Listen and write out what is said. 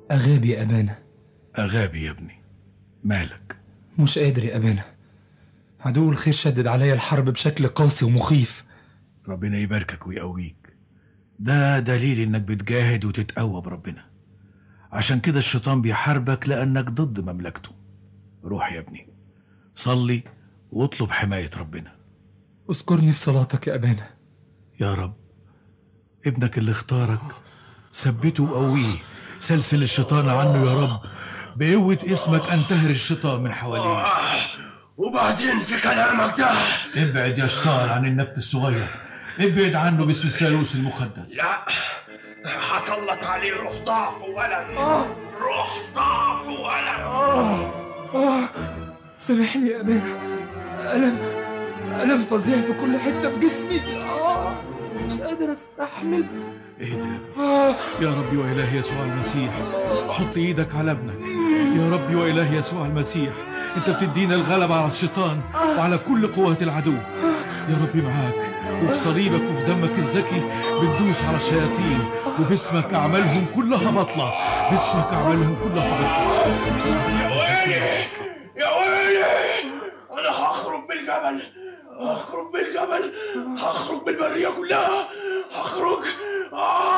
أغاب يا أبانا أغابي يا ابني مالك مش قادر يا أبانا عدو الخير شدد عليا الحرب بشكل قاسي ومخيف ربنا يباركك ويقويك ده دليل انك بتجاهد وتتقوى بربنا عشان كده الشيطان بيحاربك لانك ضد مملكته روح يا ابني صلي واطلب حماية ربنا اذكرني في صلاتك يا أبانا يا رب ابنك اللي اختارك ثبته وقويه سلسل الشيطان عنه يا رب بقوة اسمك انتهر الشيطان من حواليه وبعدين في كلامك ده ابعد يا شيطان عن النبت الصغير ابعد عنه باسم الثالوث المقدس لا هسلط عليه روح ضعف وألم روح ضعف وألم آه سامحني يا أبانا ألم ألم فظيع في كل حتة في جسمي آه مش قادر أستحمل ايه ده آه يا ربي وإلهي يسوع المسيح حط ايدك على ابنك يا ربي وإلهي يسوع المسيح انت بتدينا الغلبة على الشيطان وعلى كل قوات العدو يا ربي معاك وفي صليبك وفي دمك الزكي بتدوس على الشياطين وباسمك أعمالهم كلها بطلة باسمك أعمالهم كلها بطلة باسمك يا ويلي يا ويلي أنا هخرج بالجبل هخرج بالجبل هخرج بالبرية كلها هخرج آه